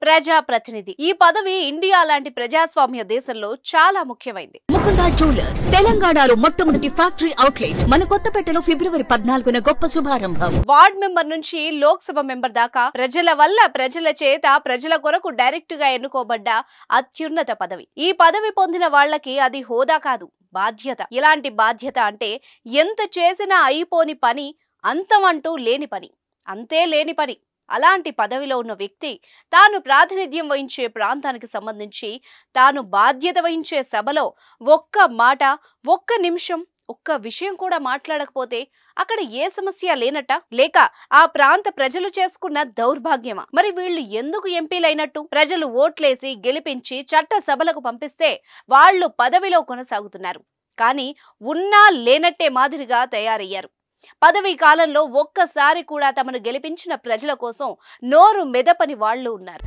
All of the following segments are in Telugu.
ప్రజాప్రతినిధి ఈ పదవి ఇండియా లాంటి ప్రజాస్వామ్య దేశంలో చాలా ముఖ్యమైంది ముకుందా జ్యువెలర్స్ తెలంగాణలో మొట్టమొదటి ఫ్యాక్టరీ అవుట్లెట్ మన కొత్తపేటలో ఫిబ్రవరి పద్నాలుగున గొప్ప శుభారంభం వార్డ్ మెంబర్ నుంచి లోక్సభ మెంబర్ దాకా ప్రజల వల్ల ప్రజల చేత ప్రజల కొరకు డైరెక్ట్ గా ఎన్నుకోబడ్డ అత్యున్నత పదవి ఈ పదవి పొందిన వాళ్ళకి అది హోదా కాదు బాధ్యత ఇలాంటి బాధ్యత అంటే ఎంత చేసినా అయిపోని పని అంతమంటూ లేని పని అంతే లేని పని అలాంటి పదవిలో ఉన్న వ్యక్తి తాను ప్రాతినిధ్యం వహించే ప్రాంతానికి సంబంధించి తాను బాధ్యత వహించే సభలో ఒక్క మాట ఒక్క నిమిషం ఒక్క విషయం కూడా మాట్లాడకపోతే అక్కడ ఏ సమస్య లేనట లేక ఆ ప్రాంత ప్రజలు చేసుకున్న దౌర్భాగ్యమా మరి వీళ్ళు ఎందుకు ఎంపీలైనట్టు ప్రజలు ఓట్లేసి గెలిపించి చట్ట సభలకు పంపిస్తే వాళ్ళు పదవిలో కొనసాగుతున్నారు కానీ ఉన్నా లేనట్టే మాదిరిగా తయారయ్యారు పదవీ కాలంలో ఒక్కసారి కూడా తమను గెలిపించిన ప్రజల కోసం నోరు మెదపని వాళ్ళు ఉన్నారు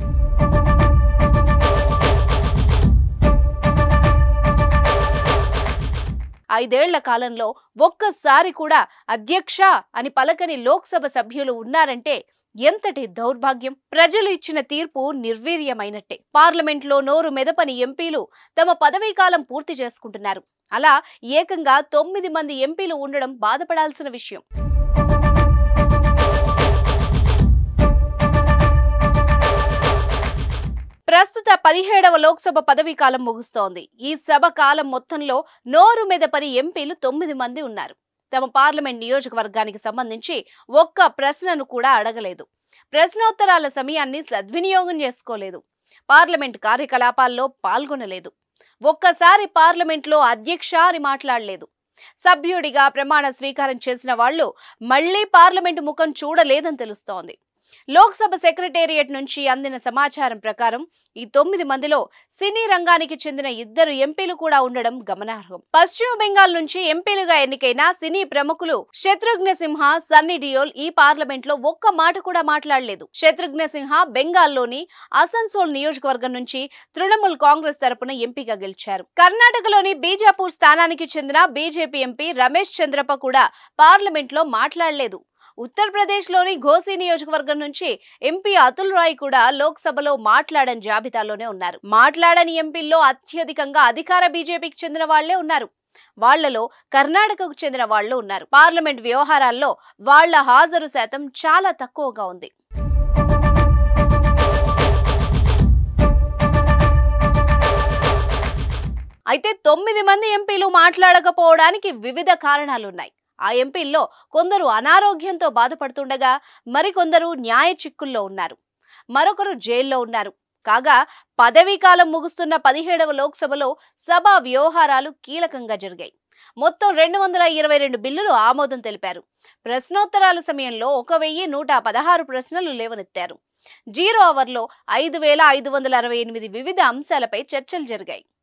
ఐదేళ్ల కాలంలో ఒక్కసారి కూడా అధ్యక్ష అని పలకని లోక్సభ సభ్యులు ఉన్నారంటే ఎంతటి దౌర్భాగ్యం ప్రజలు ఇచ్చిన తీర్పు నిర్వీర్యమైనట్టే పార్లమెంట్లో నోరు మెదపని ఎంపీలు తమ పదవీ కాలం పూర్తి చేసుకుంటున్నారు అలా ఏకంగా తొమ్మిది మంది ఎంపీలు ఉండడం బాధపడాల్సిన విషయం ప్రస్తుత పదిహేడవ లోక్సభ పదవీ కాలం ముగుస్తోంది ఈ సభ కాలం మొత్తంలో నోరు మెదపని ఎంపీలు తొమ్మిది మంది ఉన్నారు తమ పార్లమెంట్ నియోజకవర్గానికి సంబంధించి ఒక్క ప్రశ్నను కూడా అడగలేదు ప్రశ్నోత్తరాల సమయాన్ని సద్వినియోగం చేసుకోలేదు పార్లమెంట్ కార్యకలాపాల్లో పాల్గొనలేదు ఒక్కసారి పార్లమెంట్లో అధ్యక్ష అని మాట్లాడలేదు సభ్యుడిగా ప్రమాణ స్వీకారం చేసిన వాళ్ళు మళ్లీ పార్లమెంటు ముఖం చూడలేదని తెలుస్తోంది లోక్సభ సెక్రటేరియట్ నుంచి అందిన సమాచారం ప్రకారం ఈ తొమ్మిది మందిలో సినీ రంగానికి చెందిన ఇద్దరు ఎంపీలు కూడా ఉండడం గమనార్హం పశ్చిమ బెంగాల్ నుంచి ఎంపీలుగా ఎన్నికైన సినీ ప్రముఖులు శత్రుఘ్న సింహ సన్నీ డియోల్ ఈ పార్లమెంట్ లో ఒక్క మాట కూడా మాట్లాడలేదు శత్రుఘ్న సింహ బెంగాల్లోని అసన్సోల్ నియోజకవర్గం నుంచి తృణమూల్ కాంగ్రెస్ తరపున ఎంపీగా గెలిచారు కర్ణాటకలోని బీజాపూర్ స్థానానికి చెందిన బీజేపీ ఎంపీ రమేష్ చంద్రప్ప కూడా పార్లమెంట్ లో మాట్లాడలేదు ఉత్తరప్రదేశ్లోని ఘోసీ నియోజకవర్గం నుంచి ఎంపీ అతుల్ రాయ్ కూడా లోక్సభలో మాట్లాడని జాబితాలోనే ఉన్నారు మాట్లాడని ఎంపీల్లో అత్యధికంగా అధికార బీజేపీకి చెందిన వాళ్లే ఉన్నారు వాళ్లలో కర్ణాటకకు చెందిన వాళ్ళు ఉన్నారు పార్లమెంట్ వ్యవహారాల్లో వాళ్ల హాజరు శాతం చాలా తక్కువగా ఉంది అయితే తొమ్మిది మంది ఎంపీలు మాట్లాడకపోవడానికి వివిధ కారణాలున్నాయి ఆ ఎంపీల్లో కొందరు అనారోగ్యంతో బాధపడుతుండగా మరికొందరు న్యాయ చిక్కుల్లో ఉన్నారు మరొకరు జైల్లో ఉన్నారు కాగా పదవీ కాలం ముగుస్తున్న పదిహేడవ లోక్సభలో సభా వ్యవహారాలు కీలకంగా జరిగాయి మొత్తం రెండు వందల ఇరవై రెండు బిల్లులు ఆమోదం తెలిపారు ప్రశ్నోత్తరాల సమయంలో ఒక వెయ్యి నూట పదహారు ప్రశ్నలు లేవనెత్తారు జీరో అవర్లో ఐదు వేల ఐదు వందల అరవై ఎనిమిది వివిధ అంశాలపై చర్చలు జరిగాయి